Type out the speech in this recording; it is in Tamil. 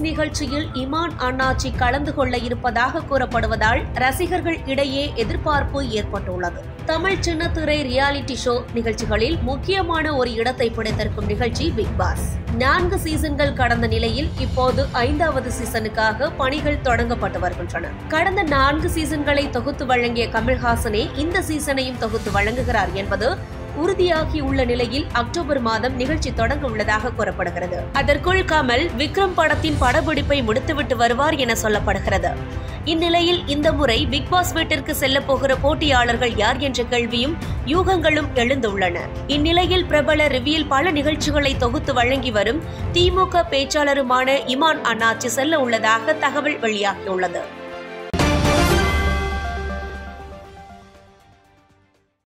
நிகழ்ச்சியில் இமான் அண்ணாச்சி கலந்து கொள்ள இருப்பதாக கூறப்படுவதால் ரசிகர்கள் இடையே எதிர்பார்ப்பு ஏற்பட்டுள்ளது தமிழ் சின்னத்திரை ரியாலிட்டி ஷோ நிகழ்ச்சிகளில் முக்கியமான ஒரு இடத்தை பிடித்திருக்கும் நிகழ்ச்சி பிக் பாஸ் நான்கு சீசன்கள் கடந்த நிலையில் இப்போது ஐந்தாவது சீசனுக்காக பணிகள் தொடங்கப்பட்டு வருகின்றன கடந்த நான்கு சீசன்களை தொகுத்து வழங்கிய கமல்ஹாசனே இந்த சீசனையும் தொகுத்து வழங்குகிறார் என்பது உறுதியாகி உள்ள நிலையில் அக்டோபர் மாதம் நிகழ்ச்சி தொடங்க உள்ளதாக கூறப்படுகிறது அதற்குள் கமல் விக்ரம் படத்தின் படப்பிடிப்பை முடித்துவிட்டு வருவார் என சொல்லப்படுகிறது இந்நிலையில் இந்த முறை பிக் பாஸ் வீட்டிற்கு செல்ல போகிற போட்டியாளர்கள் யார் என்ற கேள்வியும் யூகங்களும் எழுந்துள்ளன இந்நிலையில் பிரபல ரிவியில் பல நிகழ்ச்சிகளை தொகுத்து வழங்கி வரும் திமுக பேச்சாளருமான இமான் அண்ணாச்சி செல்ல உள்ளதாக தகவல் வெளியாகியுள்ளது